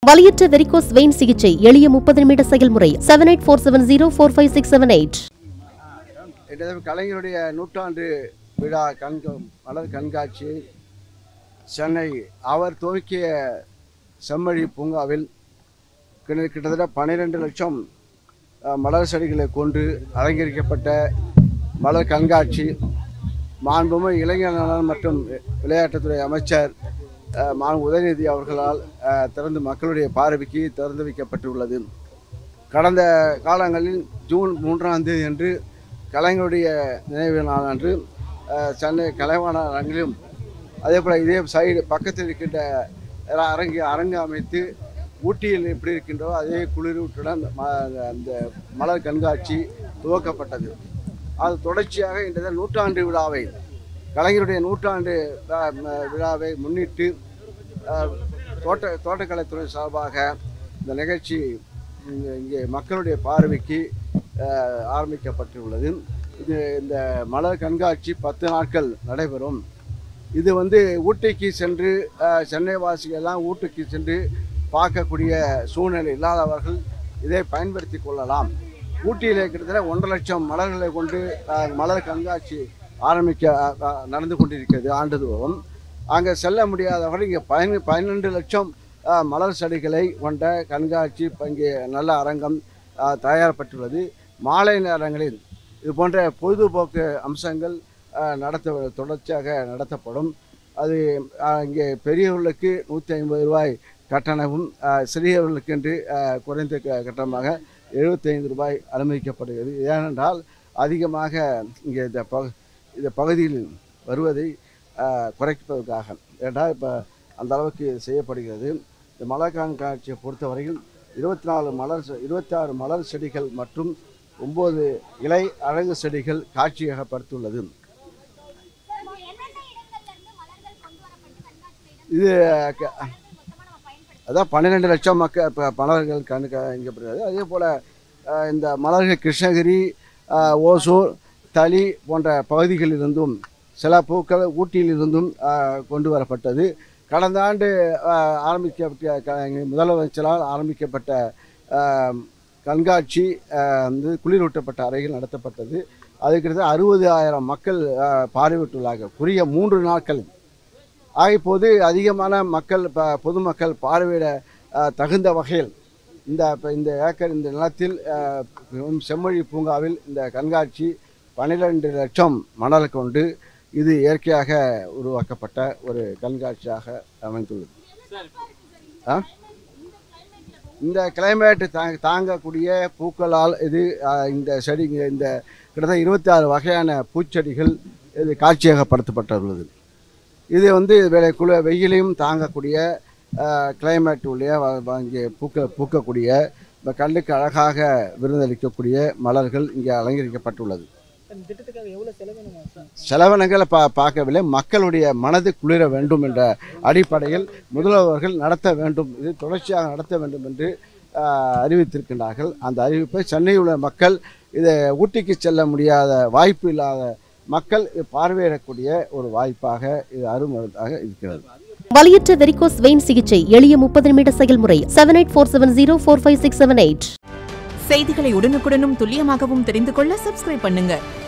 வலியற்ற varicose vein சிகிச்சை எளிய முப்பது நிமிட செயல்முறை seven eight four seven zero four five six seven eight எனது கலைஞருடைய நூற்றாண்டு விழா கண்க மலர் கண்காட்சி சென்னை அவர் துவக்கிய செம்மொழி பூங்காவில் கிட்ட- கிட்டத்தட்ட பன்னிரெண்டு லட்சம் அஹ், மலர் செடிகளை கொண்டு அலங்கரிக்கப்பட்ட மலர் கண்காட்சி மாண்புமிகு இளைஞர் நலன் மற்றும் விளையாட்டுத்துறை அமைச்சர் அஹ், மாண்பு உதயநிதி அவர்களால் அஹ், திறந்து மக்களுடைய பார்வைக்கு திறந்து வைக்கப்பட்டுள்ளது கடந்த காலங்களில் ஜூன் மூன்றாம் தேதி அன்று கலைஞருடைய நினைவு நாள் அன்று அஹ், சென்னை கலைவாண அரங்கிலும் அதே போல் இதே சைடு பக்கத்தில் இருக்கின்ற அர- அரங்கு அரங்கு அமைத்து ஊட்டியில் எப்படி இருக்கின்றோ அதே குளிரூட்டுடன் ம- அந்த மலர் கண்காட்சி துவக்கப்பட்டது அது தொடர்ச்சியாக இன்றைய நூற்றாண்டு விழாவை கலைஞருடைய நூற்றாண்டு அஹ், ம- விழாவை முன்னிட்டு அஹ், தோட்ட தோட்டக்கலைத்துறை சார்பாக இந்த நிகழ்ச்சி இங்கே இங்கே மக்களுடைய பார்வைக்கு அஹ், ஆரம்பிக்கப்பட்டுள்ளது இது இந்த மலர் கண்காட்சி பத்து நாட்கள் நடைபெறும் இது வந்து ஊட்டிக்கு சென்று அஹ், சென்னை வாசிகள் எல்லாம் ஊட்டிக்கு சென்று பார்க்கக்கூடிய சூழ்நிலை இல்லாதவர்கள் இதை பயன்படுத்தி கொள்ளலாம் ஊட்டியிலே கிட்டத்தட்ட ஒன்றரை லட்சம் மலர்களை கொண்டு அஹ், மலர் கண்காட்சி ஆரம்பிக்க அஹ், அஹ், நடந்து கொண்டிருக்கிறது ஆண்டுதோறும் அங்கே செல்ல முடியாதவர்கள் இங்கே பதின பன்னெண்டு லட்சம் அஹ், மலர் செடிகளை கொண்ட கண்காட்சி இப்ப இங்கே நல்ல அரங்கம் அஹ், தயாரிக்கப்பட்டுள்ளது மாலை நேரங்களில் இது போன்ற பொழுதுபோக்கு அம்சங்கள் அஹ், நடத்த தொடர்ச்சியாக நடத்தப்படும் அது அஹ், இங்கே பெரியவர்களுக்கு நூற்றி ஐம்பது ரூபாய் கட்டணமும் அஹ், சிறியவர்களுக்கென்று அஹ், குறைந்த க- கட்டணமாக எழுபத்தைந்து ரூபாய் அனுமதிக்கப்படுகிறது ஏனென்றால் அதிகமாக இங்கே இந்த பகு இந்த பகுதியில் வருவதை அஹ், குறைப்பதற்காக ஏன்றால் இப்போ அந்த அளவுக்கு செய்யப்படுகிறது இந்த மலர் கண்காட்சியை பொறுத்தவரையில் இருபத்தி நாலு மலர் செ- இருபத்தாறு மலர் செடிகள் மற்றும் ஒம்பது இலை அழகு செடிகள் காட்சியகப்படுத்தியுள்ளது இது க- அதான் பன்னிரெண்டு லட்சம் மக்கள் இப்போ மலர்கள் கணக்கு இங்கப்படுகிறது அதே போல் இந்த மலர்கள் கிருஷ்ணகிரி அஹ், ஓசூர் தளி போன்ற பகுதிகளிலிருந்தும் சில பூக்கள் ஊட்டியிலிருந்தும் அஹ், கொண்டு வரப்பட்டது கடந்த ஆண்டு அஹ், ஆரம்பிக்கப்பட்ட க- முதலமைச்சரால் ஆரம்பிக்கப்பட்ட அஹ், கண்காட்சி அஹ், வந்து குளிரூட்டப்பட்ட அறையில் நடத்தப்பட்டது அது கிட்டத்தட்ட அறுபது ஆயிரம் மக்கள் அஹ், பார்வையிட்டுள்ளார்கள் குறுகிய மூன்று நாட்கள் ஆக இப்போது அதிகமான மக்கள் ப- பொதுமக்கள் பார்வையிட அஹ், தகுந்த வகையில் இந்த இப்ப இந்த ஏக்கர் இந்த நிலத்தில் அஹ், மிகவும் செம்மொழி பூங்காவில் இந்த கண்காட்சி பன்னிரெண்டு லட்சம் மணல் கொண்டு இது இயற்கையாக உருவாக்கப்பட்ட ஒரு கண்காட்சியாக அமைந்துள்ளது ஆ இந்த கிளைமேட் தாங்க தாங்கக்கூடிய பூக்களால் இது அஹ், இந்த செடிங்க இந்த கிட்டத்தட்ட இருபத்தி ஆறு வகையான பூச்செடிகள் இது காட்சியகப்படுத்தப்பட்டுள்ளது இது வந்து வெ- குள வெயிலையும் தாங்கக்கூடிய கிளைமேட் உள்ள வ- வ- இங்கே பூக்க பூக்கக்கூடிய இந்த கண்ணுக்கு அழகாக விருந்தளிக்கக்கூடிய மலர்கள் இங்கே அலங்கரிக்கப்பட்டுள்ளது இந்த திட்டத்துக்காக எவ்வளோ செலவினமா சார் செலவினங்களை பா பார்க்கவில்லை மக்களுடைய மனது குளிர வேண்டும் என்ற அடிப்படையில் முதல்வர்கள் நடத்த வேண்டும் இது தொடர்ச்சியாக நடத்த வேண்டும் என்று ஆஹ், அறிவித்திருக்கின்றார்கள் அந்த அறிவிப்பை சென்னையில் உள்ள மக்கள் இதை ஊட்டிக்கு செல்ல முடியாத வாய்ப்பு இல்லாத மக்கள் இது பார்வையிடக்கூடிய ஒரு வாய்ப்பாக இது அருமருந்தாக இருக்கிறது வலியற்ற வெரிகோஸ் வெயின் சிகிச்சை எளிய முப்பது நிமிட செயல்முறை seven eight four seven zero four five six seven eight செய்திகளை உடனுக்குடனும் துல்லியமாகவும் தெரிந்து கொள்ள சப்ஸ்கிரைப் பண்ணுங்க